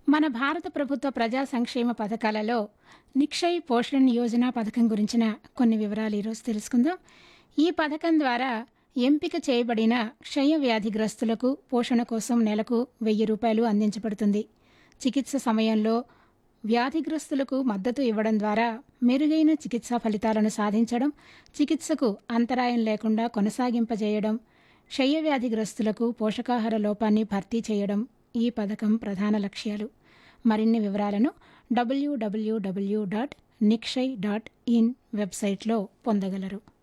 మన భారత ప్రభుత్వ ప్రజా సంక్షేమ పథకాలలో నిక్షయ్ పోషణ్ యోజన పథకం గురించిన కొన్ని వివరాలు ఈరోజు తెలుసుకుందాం ఈ పథకం ద్వారా ఎంపిక చేయబడిన క్షయ వ్యాధిగ్రస్తులకు పోషణ కోసం నెలకు వెయ్యి రూపాయలు అందించబడుతుంది చికిత్స సమయంలో వ్యాధిగ్రస్తులకు మద్దతు ఇవ్వడం ద్వారా మెరుగైన చికిత్సా ఫలితాలను సాధించడం చికిత్సకు అంతరాయం లేకుండా కొనసాగింపజేయడం క్షయవ్యాధిగ్రస్తులకు పోషకాహార లోపాన్ని భర్తీ చేయడం ఈ పథకం ప్రధాన లక్ష్యాలు మరిన్ని వివరాలను W W W dot Nikshay dot in వెబ్సైట్లో పొందగలరు